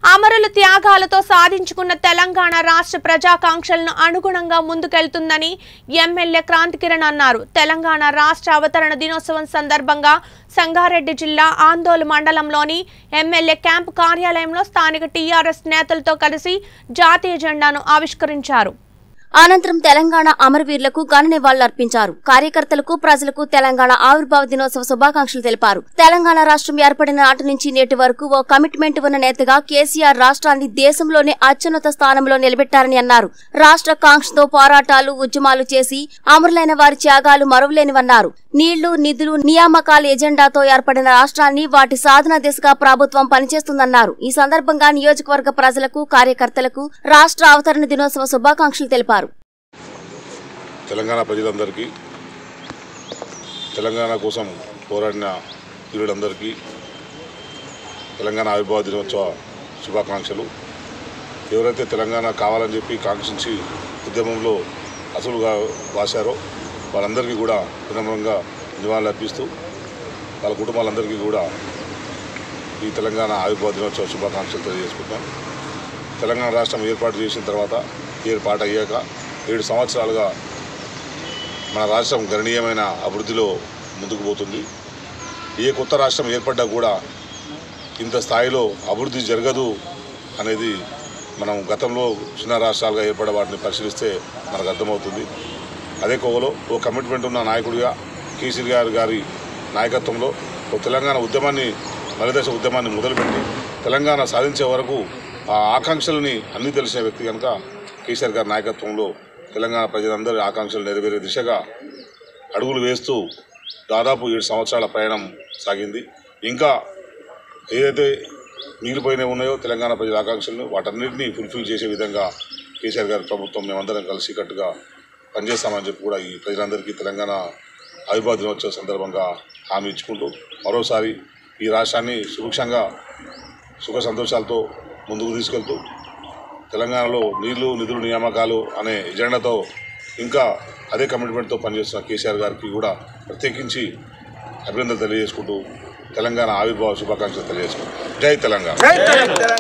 అమరుల త్యాగాలతో సాధించుకున్న తెలంగాణ రాష్ట్ర ప్రజాకాంక్షలను అనుగుణంగా ముందుకెళ్తుందని ఎమ్మెల్యే క్రాంతికిరణ్ అన్నారు తెలంగాణ రాష్ట్ర అవతరణ దినోత్సవం సందర్భంగా సంగారెడ్డి జిల్లా ఆందోళన మండలంలోని ఎమ్మెల్యే క్యాంపు కార్యాలయంలో స్థానిక టీఆర్ఎస్ నేతలతో కలిసి జాతీయ జెండాను ఆవిష్కరించారు అనంతరం తెలంగాణ అమరవీరులకు ఘన నివాళులర్పించారు కార్యకర్తలకు ప్రజలకు తెలంగాణ ఆవిర్భావ దినోత్సవ శుభాకాంక్షలు తెలిపారు తెలంగాణ రాష్ట్రం ఏర్పడిన నాటి నుంచి నేటి వరకు ఓ కమిట్మెంట్ ఉన్న నేతగా కేసీఆర్ రాష్ట్రాన్ని దేశంలోనే అత్యున్నత స్థానంలో నిలబెట్టారని అన్నారు రాష్ట్ర కాంక్షతో పోరాటాలు ఉద్యమాలు చేసి అమరులైన వారి త్యాగాలు మరువలేనివన్నారు నీళ్లు నిధులు నియామకాల ఎజెండాతో ఏర్పడిన రాష్ట్రాన్ని వాటి సాధన దిశగా ప్రభుత్వం పనిచేస్తుందన్నారు ఈ సందర్భంగా నియోజకవర్గ ప్రజలకు కార్యకర్తలకు రాష్ట్ర అవతరణ దినోత్సవ శుభాకాంక్షలు తెలిపారు తెలంగాణ ప్రజలందరికీ తెలంగాణ కోసం పోరాడిన వీరులందరికీ తెలంగాణ ఆవిర్భావ దినోత్సవ శుభాకాంక్షలు ఎవరైతే తెలంగాణ కావాలని చెప్పి కాంక్షించి ఉద్యమంలో అసలుగా వాశారో వాళ్ళందరికీ కూడా వినమ్రంగా నివాళులు అర్పిస్తూ వాళ్ళ కుటుంబాలందరికీ కూడా ఈ తెలంగాణ ఆవిర్భావ దినోత్సవ శుభాకాంక్షలు తెలియజేసుకుంటాం తెలంగాణ రాష్ట్రం ఏర్పాటు చేసిన తర్వాత ఏర్పాటు అయ్యాక ఏడు సంవత్సరాలుగా మన రాష్ట్రం గణనీయమైన అభివృద్ధిలో ముందుకు పోతుంది ఏ కొత్త రాష్ట్రం ఏర్పడ్డా కూడా ఇంత స్థాయిలో అభివృద్ధి జరగదు అనేది మనం గతంలో చిన్న రాష్ట్రాలుగా ఏర్పడ్డ వాటిని పరిశీలిస్తే మనకు అర్థమవుతుంది అదే కోవలో ఓ కమిట్మెంట్ ఉన్న నాయకుడిగా కేసీఆర్ గారి గారి నాయకత్వంలో ఓ తెలంగాణ ఉద్యమాన్ని మలిదశ ఉద్యమాన్ని మొదలుపెట్టి తెలంగాణ సాధించే వరకు ఆ ఆకాంక్షలని అన్నీ తెలిసిన వ్యక్తి కనుక కేసీఆర్ గారి నాయకత్వంలో తెలంగాణ ప్రజలందరి ఆకాంక్షలు నెరవేరే దిశగా అడుగులు వేస్తూ దాదాపు ఏడు సంవత్సరాల ప్రయాణం సాగింది ఇంకా ఏదైతే మిగిలిపోయినవి ఉన్నాయో తెలంగాణ ప్రజల ఆకాంక్షలను వాటన్నిటినీ ఫుల్ఫిల్ చేసే విధంగా కేసీఆర్ గారి ప్రభుత్వం మేమందరం కలిసికట్టుగా పనిచేస్తామని చెప్పి కూడా ఈ ప్రజలందరికీ తెలంగాణ ఆవిర్భావ దినోత్సవ సందర్భంగా హామీ ఇచ్చుకుంటూ మరోసారి ఈ రాష్ట్రాన్ని సుభిక్షంగా సుఖ సంతోషాలతో ముందుకు తీసుకెళ్తూ తెలంగాణలో నీళ్లు నిధులు నియామకాలు అనే ఎజెండాతో ఇంకా అదే కమిట్మెంట్తో పనిచేస్తున్న కేసీఆర్ గారికి కూడా ప్రత్యేకించి అభినందనలు తెలియజేసుకుంటూ తెలంగాణ ఆవిర్భావ శుభాకాంక్షలు తెలియజేసుకుంటాం జై తెలంగాణ